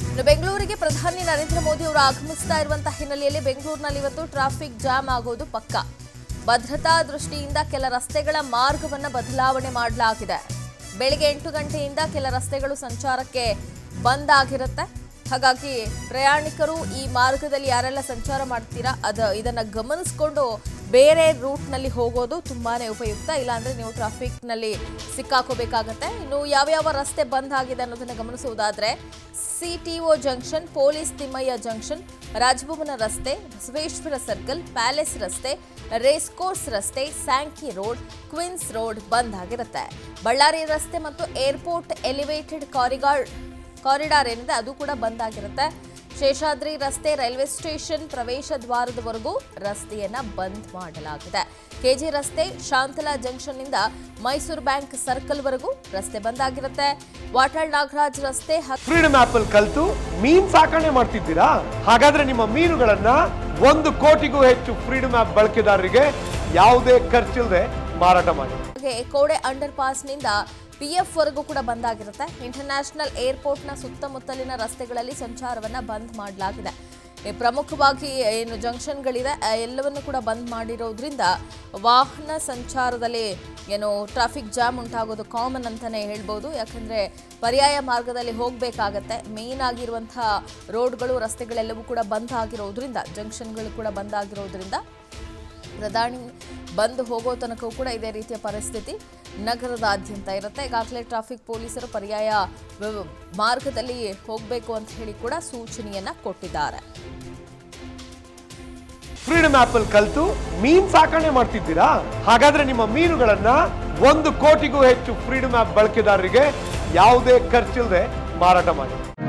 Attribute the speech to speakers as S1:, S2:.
S1: ಇನ್ನು ಬೆಂಗಳೂರಿಗೆ ಪ್ರಧಾನಿ ನರೇಂದ್ರ ಮೋದಿ ಅವರು ಆಗಮಿಸ್ತಾ ಇರುವಂತಹ ಹಿನ್ನೆಲೆಯಲ್ಲಿ ಬೆಂಗಳೂರಿನಲ್ಲಿ ಇವತ್ತು ಟ್ರಾಫಿಕ್ ಜಾಮ್ ಆಗೋದು ಪಕ್ಕ ಭದ್ರತಾ ದೃಷ್ಟಿಯಿಂದ ಕೆಲ ರಸ್ತೆಗಳ ಮಾರ್ಗವನ್ನ ಬದಲಾವಣೆ ಮಾಡಲಾಗಿದೆ ಬೆಳಿಗ್ಗೆ ಎಂಟು ಗಂಟೆಯಿಂದ ಕೆಲ ರಸ್ತೆಗಳು ಸಂಚಾರಕ್ಕೆ ಬಂದ್ ಆಗಿರುತ್ತೆ ಹಾಗಾಗಿ ಪ್ರಯಾಣಿಕರು ಈ ಮಾರ್ಗದಲ್ಲಿ ಯಾರೆಲ್ಲ ಸಂಚಾರ ಮಾಡ್ತೀರಾ ಅದ ಇದನ್ನ ಗಮನಿಸ್ಕೊಂಡು ಬೇರೆ ರೂಟ್ನಲ್ಲಿ ಹೋಗೋದು ತುಂಬಾನೇ ಉಪಯುಕ್ತ ಇಲ್ಲಾಂದ್ರೆ ನೀವು ಟ್ರಾಫಿಕ್ನಲ್ಲಿ ಸಿಕ್ಕಾಕೋಬೇಕಾಗತ್ತೆ ಇನ್ನು ಯಾವ್ಯಾವ ರಸ್ತೆ ಬಂದ್ ಆಗಿದೆ ಅನ್ನೋದನ್ನ ಗಮನಿಸುವುದಾದ್ರೆ CTO junction police Thimmaiah junction Raj Bhavan ರಸ್ತೆ ಬಸವೇಶ್ವರ ಸರ್ಕಲ್ ಪ್ಯಾಲೇಸ್ ರಸ್ತೆ ರೇಸ್ ಕೋರ್ಸ್ ರಸ್ತೆ ಸ್ಯಾಂಕಿ ರೋಡ್ ಕ್ವಿನ್ಸ್ ರೋಡ್ ಬಂದ್ ಆಗಿರುತ್ತೆ ಬಳ್ಳಾರಿ ರಸ್ತೆ ಮತ್ತು ಏರ್ಪೋರ್ಟ್ ಎಲಿವೇಟೆಡ್ ಕಾರಿಗಾರ್ ಕಾರಿಡಾರ್ ಏನಿದೆ ಅದು ಕೂಡ ಬಂದ್ ಆಗಿರುತ್ತೆ ಶೇಷಾದ್ರಿ ರಸ್ತೆ ರೈಲ್ವೆ ಸ್ಟೇಷನ್ ಪ್ರವೇಶ ದ್ವಾರದವರೆಗೂ ರಸ್ತೆಯನ್ನ ಬಂದ್ ಮಾಡಲಾಗಿದೆ ಕೆಜಿ ರಸ್ತೆ ಶಾಂತಲಾ ಜಂಕ್ಷನ್ನಿಂದ ಮೈಸೂರು ಬ್ಯಾಂಕ್ ಸರ್ಕಲ್ವರೆಗೂ ರಸ್ತೆ ಬಂದ್ ಆಗಿರುತ್ತೆ ವಾಟಾಳ್ ನಾಗರಾಜ್ ರಸ್ತೆ ಹ-
S2: ಫ್ರೀಡಮ್ ಆಪ್ ಅಲ್ಲಿ ಕಲ್ತು ಮೀನ್ ಸಾಕಣೆ ಮಾಡ್ತಿದ್ದೀರಾ ಹಾಗಾದ್ರೆ ನಿಮ್ಮ ಮೀನುಗಳನ್ನ ಒಂದು ಕೋಟಿಗೂ ಹೆಚ್ಚು ಫ್ರೀಡಮ್ ಆಪ್ ಬಳಕೆದಾರರಿಗೆ ಯಾವುದೇ ಖರ್ಚಿಲ್ಲದೆ ಮಾರಾಟ ಮಾಡಿ
S1: ಹಾಗೆ ಕೋಡೆ ಅಂಡರ್ ಪಾಸ್ನಿಂದ ಪಿ ಎಫ್ ವರೆಗೂ ಕೂಡ ಬಂದ್ ಆಗಿರುತ್ತೆ ಇಂಟರ್ನ್ಯಾಷನಲ್ ಏರ್ಪೋರ್ಟ್ನ ಸುತ್ತಮುತ್ತಲಿನ ರಸ್ತೆಗಳಲ್ಲಿ ಸಂಚಾರವನ್ನ ಬಂದ್ ಮಾಡಲಾಗಿದೆ ಈ ಪ್ರಮುಖವಾಗಿ ಏನು ಜಂಕ್ಷನ್ಗಳಿದೆ ಆ ಎಲ್ಲವನ್ನು ಕೂಡ ಬಂದ್ ಮಾಡಿರೋದ್ರಿಂದ ವಾಹನ ಸಂಚಾರದಲ್ಲಿ ಏನು ಟ್ರಾಫಿಕ್ ಜಾಮ್ ಉಂಟಾಗೋದು ಕಾಮನ್ ಅಂತಾನೆ ಹೇಳ್ಬೋದು ಯಾಕಂದ್ರೆ ಪರ್ಯಾಯ ಮಾರ್ಗದಲ್ಲಿ ಹೋಗಬೇಕಾಗತ್ತೆ ಮೇನ್ ಆಗಿರುವಂತಹ ರೋಡ್ಗಳು ರಸ್ತೆಗಳೆಲ್ಲವೂ ಕೂಡ ಬಂದ್ ಆಗಿರೋದ್ರಿಂದ ಜಂಕ್ಷನ್ಗಳು ಕೂಡ ಬಂದ್ ಆಗಿರೋದ್ರಿಂದ ಪ್ರಧಾನಿ ಬಂದು ಹೋಗೋ ತನಕವೂ ಕೂಡ ಇದೇ ರೀತಿಯ ಪರಿಸ್ಥಿತಿ ನಗರದಾದ್ಯಂತ ಇರುತ್ತೆ ಈಗಾಗಲೇ ಟ್ರಾಫಿಕ್ ಪೊಲೀಸರು ಪರ್ಯಾಯ ವ್ಯವ- ಮಾರ್ಗದಲ್ಲಿ ಹೋಗಬೇಕು ಅಂತ ಹೇಳಿ ಕೂಡ ಸೂಚನೆಯನ್ನ ಕೊಟ್ಟಿದ್ದಾರೆ
S2: ಫ್ರೀಡಮ್ ಆಪ್ ಅಲ್ಲಿ ಕಲ್ತು ಮೀನ್ ಸಾಕಣೆ ಮಾಡ್ತಿದ್ದೀರಾ ಹಾಗಾದ್ರೆ ನಿಮ್ಮ ಮೀನುಗಳನ್ನ ಒಂದು ಕೋಟಿಗೂ ಹೆಚ್ಚು ಫ್ರೀಡಮ್ ಆಪ್ ಬಳಕೆದಾರರಿಗೆ ಯಾವುದೇ ಖರ್ಚಿಲ್ಲದೆ ಮಾರಾಟ ಮಾಡಿ